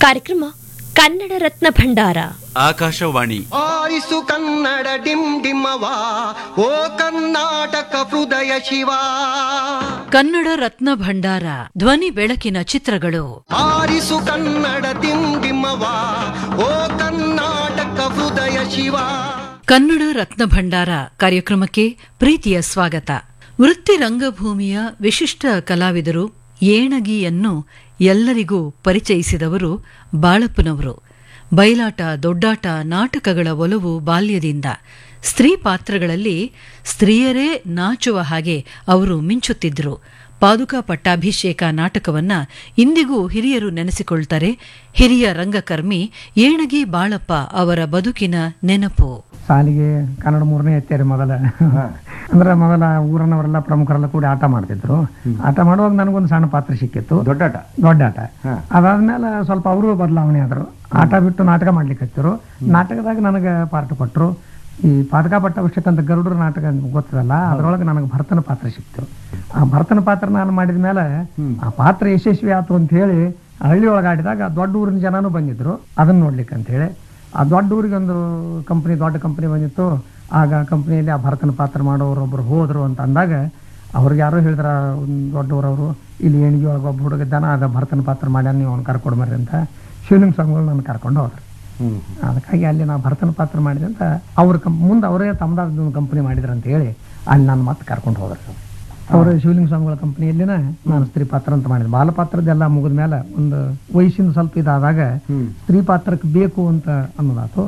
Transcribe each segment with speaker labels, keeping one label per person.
Speaker 1: ಕಾರ್ಯಕ್ರಮ ಕನ್ನಡ ರತ್ನ ಭಂಡಾರ
Speaker 2: ಆಕಾಶವಾಣಿ
Speaker 3: ಆರಿಸು ಕನ್ನಡ ಡಿಮ್ ಡಿಮವಾ ಓ ಕರ್ನಾಟಕ ಹೃದಯ ಶಿವ
Speaker 4: ಕನ್ನಡ ರತ್ನ ಭಂಡಾರ ಧ್ವನಿ ಬೆಳಕಿನ ಚಿತ್ರಗಳು
Speaker 3: ಆರಿಸು ಕನ್ನಡ ಡಿಮ್ ಡಿಮವಾ ಓ ಕರ್ನಾಟಕ ಹೃದಯ ಶಿವ
Speaker 4: ಕನ್ನಡ ರತ್ನ ಭಂಡಾರ ಕಾರ್ಯಕ್ರಮಕ್ಕೆ ಪ್ರೀತಿಯ ಸ್ವಾಗತ ವೃತ್ತಿ ರಂಗಭೂಮಿಯ ವಿಶಿಷ್ಟ ಕಲಾವಿದರು ಏಣಗಿಯನ್ನು ಎಲ್ಲರಿಗೂ ಪರಿಚಯಿಸಿದವರು ಬಾಳಪ್ಪನವರು ಬಯಲಾಟ ದೊಡ್ಡಾಟ ನಾಟಕಗಳ ಒಲವು ಬಾಲ್ಯದಿಂದ ಸ್ತ್ರೀ ಪಾತ್ರಗಳಲ್ಲಿ ಸ್ತ್ರೀಯರೇ ನಾಚುವ ಹಾಗೆ ಅವರು ಮಿಂಚುತ್ತಿದ್ದರು ಪಾದುಕಾ ಪಟ್ಟಾಭಿಷೇಕ ನಾಟಕವನ್ನ ಇಂದಿಗೂ ಹಿರಿಯರು ನೆನೆಸಿಕೊಳ್ತಾರೆ ಹಿರಿಯ ರಂಗಕರ್ಮಿ ಏಣಗಿ ಬಾಳಪ್ಪ ಅವರ ಬದುಕಿನ ನೆನಪು
Speaker 5: ಸಾಲಿಗೆ ಕನ್ನಡ ಮೂರನೇ ಎತ್ತೇರಿ ಮೊದಲ ಅಂದ್ರೆ ಮೊದಲ ಊರನವರೆಲ್ಲ ಪ್ರಮುಖರೆಲ್ಲ ಕೂಡಿ ಆಟ ಮಾಡ್ತಿದ್ರು ಆಟ ಮಾಡುವಾಗ ನನಗೊಂದು ಸಣ್ಣ ಪಾತ್ರ ಸಿಕ್ಕಿತ್ತು
Speaker 6: ದೊಡ್ಡಾಟ
Speaker 5: ದೊಡ್ಡ ಆಟ ಅದಾದ್ಮೇಲೆ ಸ್ವಲ್ಪ ಅವರು ಬದಲಾವಣೆ ಆದ್ರು ಆಟ ಬಿಟ್ಟು ನಾಟಕ ಮಾಡ್ಲಿಕ್ಕೆ ಹಚ್ಚಿರು ನಾಟಕದಾಗ ನನಗೆ ಪಾರ್ಟ್ ಕೊಟ್ಟರು ಈ ಪಾದಕಾ ಪಟ್ಟಾಭಿಷೇಕ ಅಂತ ಗರುಡರ ನಾಟಕ ಗೊತ್ತದಲ್ಲ ಅದ್ರೊಳಗೆ ನನಗೆ ಭರತನ ಪಾತ್ರ ಸಿಕ್ತು ಆ ಭರತನ ಪಾತ್ರ ನಾನು ಮಾಡಿದ ಮೇಲೆ ಆ ಪಾತ್ರ ಯಶಸ್ವಿ ಆಯ್ತು ಅಂತ ಹೇಳಿ ಹಳ್ಳಿ ಒಳಗೆ ಆಡಿದಾಗ ದೊಡ್ಡ ಊರಿನ ಜನನೂ ಬಂದಿದ್ರು ಅದನ್ನ ನೋಡ್ಲಿಕ್ಕೆ ಅಂತ ಹೇಳಿ ಆ ದೊಡ್ಡ ಊರಿಗೆ ಒಂದು ಕಂಪನಿ ದೊಡ್ಡ ಕಂಪನಿ ಬಂದಿತ್ತು ಆಗ ಕಂಪನಿಯಲ್ಲಿ ಆ ಭರತನ ಪಾತ್ರ ಮಾಡೋರು ಒಬ್ರು ಹೋದ್ರು ಅಂತ ಅಂದಾಗ ಅವ್ರಿಗೆ ಯಾರೋ ಹೇಳಿದ್ರ ಒಂದು ದೊಡ್ಡವರವರು ಇಲ್ಲಿ ಏಣಿಗೆ ಒಳಗೆ ಒಬ್ಬ ಹುಡುಗ ಇದ್ದಾನ ಅದ ಭರತನ ಪಾತ್ರ ಮಾಡ್ಯಾನ ನೀವು ಅವ್ನು ಕರ್ಕೊಡ್ಮರ್ರಿ ಅಂತ ಶಿವಲಿಂಗ ಸ್ವಾಮಿಗಳು ನನ್ನ ಕರ್ಕೊಂಡು ಹೋದ್ರು ಅದಕ್ಕಾಗಿ ಅಲ್ಲಿ ನಾ ಭರತನ ಪಾತ್ರ ಮಾಡಿದೆ ಅಂತ ಅವ್ರ ಕಂ ಮುಂದೆ ಅವರೇ ತಮ್ಮದಾದ ಒಂದು ಕಂಪನಿ ಮಾಡಿದ್ರು ಅಂತ ಹೇಳಿ ಅಲ್ಲಿ ನಾನು ಮತ್ತೆ ಕರ್ಕೊಂಡು ಹೋದ್ರು ಅವರು ಶಿವಲಿಂಗ ಸ್ವಾಮಿಗಳ ಕಂಪನಿಯಲ್ಲಿನ ನಾನು ಸ್ತ್ರೀ ಪಾತ್ರ ಅಂತ ಮಾಡಿದೆ ಬಾಲ ಪಾತ್ರದೆಲ್ಲ ಮುಗಿದ ಮೇಲೆ ಒಂದು ವಯಸ್ಸಿನ ಸ್ವಲ್ಪ ಇದಾದಾಗ ಸ್ತ್ರೀ ಪಾತ್ರಕ್ಕೆ ಬೇಕು ಅಂತ ಅನ್ನೋದಾತು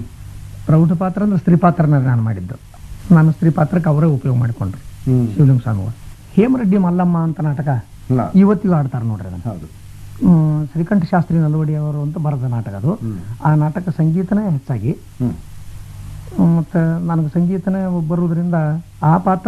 Speaker 5: ಪ್ರೌಢ ಪಾತ್ರ ಅಂದ್ರೆ ಸ್ತ್ರೀ ಪಾತ್ರನ ನಾನು ಮಾಡಿದ್ದು ನಾನು ಸ್ತ್ರೀ ಪಾತ್ರಕ್ಕೆ ಅವರೇ ಉಪಯೋಗ ಮಾಡಿಕೊಂಡ್ರು ಶಿವಲಿಂಗ ಸ್ವಾಮಿಗಳು ಹೇಮರೆಡ್ಡಿ ಮಲ್ಲಮ್ಮ ಅಂತ ನಾಟಕ ಇವತ್ತಿಗೂ ಆಡ್ತಾರೆ ನೋಡ್ರಿ ಅದನ್ನ
Speaker 6: ಹೌದು
Speaker 5: ಹ್ಮ್, ಶ್ರೀಕಂಠ ಶಾಸ್ತ್ರಿ ನಲ್ವಡಿ ಅವರು ಅಂತ ಬರೆದ ನಾಟಕ ಅದು ಆ ನಾಟಕ ಸಂಗೀತನೇ ಹೆಚ್ಚಾಗಿ
Speaker 6: ಹ್ಮ್
Speaker 5: ಹ್ಮ್, ಮತ್ತೆ ನನಗೆ ಸಂಗೀತನೇ ಬರುವುದರಿಂದ ಆ ಪಾತ್ರ